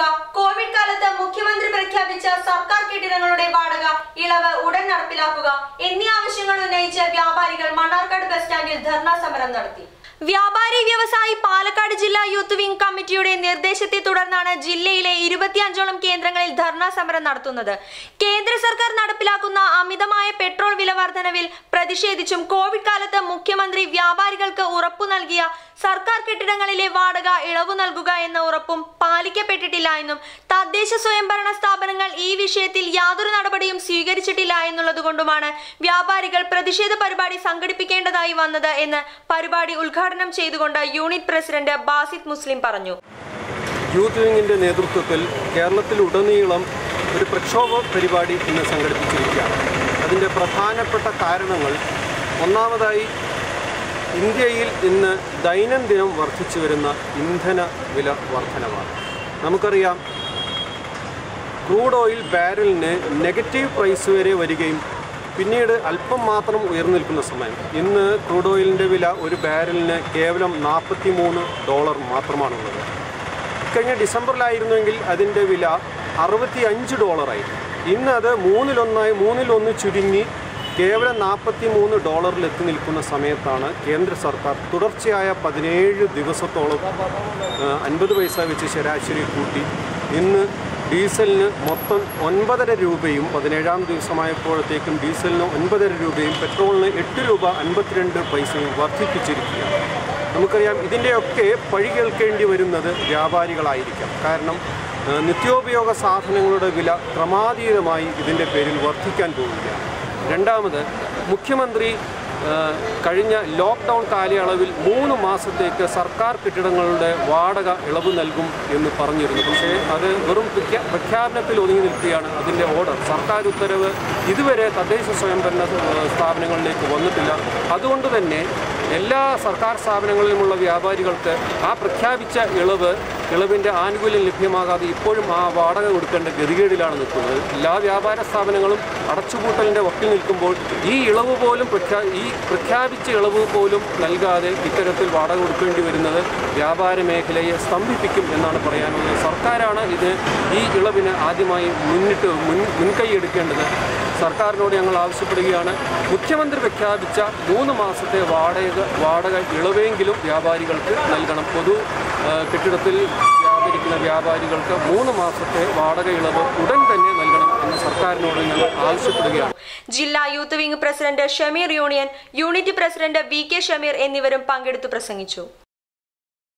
കുറയ്ക്കുക കോവിഡ് കാലത്ത് മുഖ്യമന്ത്രി പ്രഖ്യാപിച്ച സർക്കാർ കെട്ടിടങ്ങളുടെ വാടക ഇളവ് ഉടൻ നടപ്പിലാക്കുക എന്നീ ആവശ്യങ്ങൾ ഉന്നയിച്ച് വ്യാപാരികൾ മണ്ണാർക്കാട് ബസ് സ്റ്റാൻഡിൽ ധർണാ സമരം നടത്തി വ്യാപാരി വ്യവസായി പാലക്കാട് ജില്ലാ യൂത്ത് വിംഗ് കമ്മിറ്റിയുടെ നിർദ്ദേശത്തെ തുടർന്നാണ് ജില്ലയിലെ ഇരുപത്തിയഞ്ചോളം കേന്ദ്രങ്ങളിൽ ധർണാ സമരം നടത്തുന്നത് കേന്ദ്ര സർക്കാർ നടപ്പിലാക്കുന്ന അമിതമായ പെട്രോൾ വില വർധനവിൽ പ്രതിഷേധിച്ചും കോവിഡ് കാലത്ത് മുഖ്യമന്ത്രി വ്യാപാരികൾക്ക് ഉറപ്പു നൽകിയ സർക്കാർ കെട്ടിടങ്ങളിലെ വാടക ഇളവു നൽകുക എന്ന ഉറപ്പും പാലിക്കപ്പെട്ടിട്ടില്ല എന്നും തദ്ദേശ സ്വയംഭരണ സ്ഥാപനങ്ങൾ ഈ വിഷയത്തിൽ യാതൊരു നടപടിയും സ്വീകരിച്ചിട്ടില്ല എന്നുള്ളതുകൊണ്ടുമാണ് വ്യാപാരികൾ പ്രതിഷേധ പരിപാടി സംഘടിപ്പിക്കേണ്ടതായി വന്നത് എന്ന് പരിപാടി ഉദ്ഘാടനം ചെയ്തുകൊണ്ട് യൂണിറ്റ് പ്രസിഡന്റ് ബാസിത് മുസ്ലിം പറഞ്ഞു യൂത്ത് വിങ്ങിൻ്റെ നേതൃത്വത്തിൽ കേരളത്തിലുടനീളം ഒരു പ്രക്ഷോഭ പരിപാടി ഇന്ന് സംഘടിപ്പിച്ചിരിക്കുകയാണ് അതിൻ്റെ പ്രധാനപ്പെട്ട കാരണങ്ങൾ ഒന്നാമതായി ഇന്ത്യയിൽ ഇന്ന് ദൈനംദിനം വർദ്ധിച്ചു വരുന്ന ഇന്ധന വില വർധനവാണ് നമുക്കറിയാം ക്രൂഡ് ഓയിൽ ബാരലിന് നെഗറ്റീവ് പ്രൈസ് വരെ വരികയും പിന്നീട് അല്പം മാത്രം ഉയർന്നു നിൽക്കുന്ന സമയം ഇന്ന് ക്രൂഡ് ഓയിലിൻ്റെ വില ഒരു ബാരലിന് കേവലം നാൽപ്പത്തി മൂന്ന് ഡോളർ മാത്രമാണുള്ളത് കഴിഞ്ഞ ഡിസംബറിലായിരുന്നുവെങ്കിൽ അതിൻ്റെ വില അറുപത്തി അഞ്ച് ഡോളറായി ഇന്ന് അത് മൂന്നിലൊന്നായി മൂന്നിലൊന്ന് ചുരുങ്ങി കേവലം നാൽപ്പത്തി മൂന്ന് ഡോളറിൽ എത്തി നിൽക്കുന്ന സമയത്താണ് കേന്ദ്ര സർക്കാർ തുടർച്ചയായ പതിനേഴ് ദിവസത്തോളം അൻപത് പൈസ വെച്ച് ശരാശരി കൂട്ടി ഇന്ന് ഡീസലിന് മൊത്തം ഒൻപതര രൂപയും പതിനേഴാം ദിവസമായപ്പോഴത്തേക്കും ഡീസലിന് ഒൻപതര രൂപയും പെട്രോളിന് എട്ട് രൂപ അൻപത്തിരണ്ട് പൈസയും വർദ്ധിപ്പിച്ചിരിക്കുകയാണ് നമുക്കറിയാം ഇതിൻ്റെയൊക്കെ പഴി കേൾക്കേണ്ടി വരുന്നത് വ്യാപാരികളായിരിക്കാം കാരണം ആ, നിത്യോപയോഗ സാധനങ്ങളുടെ വില ക്രമാതീതമായി ഇതിൻ്റെ പേരിൽ വർദ്ധിക്കാൻ പോവുകയാണ് രണ്ടാമത് മുഖ്യമന്ത്രി ആ, കഴിഞ്ഞ ലോക്ക്ഡൗൺ കാലയളവിൽ മൂന്ന് മാസത്തേക്ക് സർക്കാർ കെട്ടിടങ്ങളുടെ വാടക ഇളവ് നൽകും എന്ന് പറഞ്ഞിരുന്നു പക്ഷേ അത് വെറും പ്രഖ്യാ- പ്രഖ്യാപനത്തിൽ ഒതുങ്ങി നിൽക്കുകയാണ് അതിൻ്റെ ഓർഡർ സർക്കാർ ഉത്തരവ് ഇതുവരെ തദ്ദേശ സ്വയംഭരണ ആ, സ്ഥാപനങ്ങളിലേക്ക് വന്നിട്ടില്ല അതുകൊണ്ട് തന്നെ എല്ലാ സർക്കാർ സ്ഥാപനങ്ങളിലുമുള്ള വ്യാപാരികൾക്ക് ആ പ്രഖ്യാപിച്ച ഇളവ് ഇളവിൻ്റെ ആനുകൂല്യം ലഭ്യമാകാതെ ഇപ്പോഴും ആ വാടക കൊടുക്കേണ്ട ഗതികേടിലാണ് നിൽക്കുന്നത് എല്ലാ വ്യാപാര സ്ഥാപനങ്ങളും അടച്ചുപൂട്ടലിൻ്റെ വക്കിൽ നിൽക്കുമ്പോൾ ഈ ഇളവ് പോലും പ്രഖ്യാ ഈ പ്രഖ്യാപിച്ച ഇളവ് പോലും നൽകാതെ ഇത്തരത്തിൽ വാടക കൊടുക്കേണ്ടി വരുന്നത് വ്യാപാര മേഖലയെ സ്തംഭിപ്പിക്കും എന്നാണ് പറയാനുള്ളത് സർക്കാരാണ് ഇത് ഈ ഇളവിന് ആദ്യമായി മുന്നിട്ട് മുൻ മുൻകൈ എടുക്കേണ്ടത് സർക്കാരിനോട് ഞങ്ങൾ ആവശ്യപ്പെടുകയാണ് മുഖ്യമന്ത്രി പ്രഖ്യാപിച്ച മൂന്ന് മാസത്തെ വാടക വാടക ഇളവെങ്കിലും വ്യാപാരികൾക്ക് നൽകണം പൊതു ആ, കെട്ടിടത്തിൽ വ്യാപരിക്കുന്ന വ്യാപാരികൾക്ക് മൂന്ന് മാസത്തെ വാടക ഇളവ് ഉടൻ തന്നെ നൽകണം എന്ന് സർക്കാരിനോട് ഞങ്ങൾ ആവശ്യപ്പെടുകയാണ് ജില്ലാ youth wing president Shameer union unit president V K Shameer എന്നിവരും പങ്കെടുത്തു പ്രസംഗിച്ചു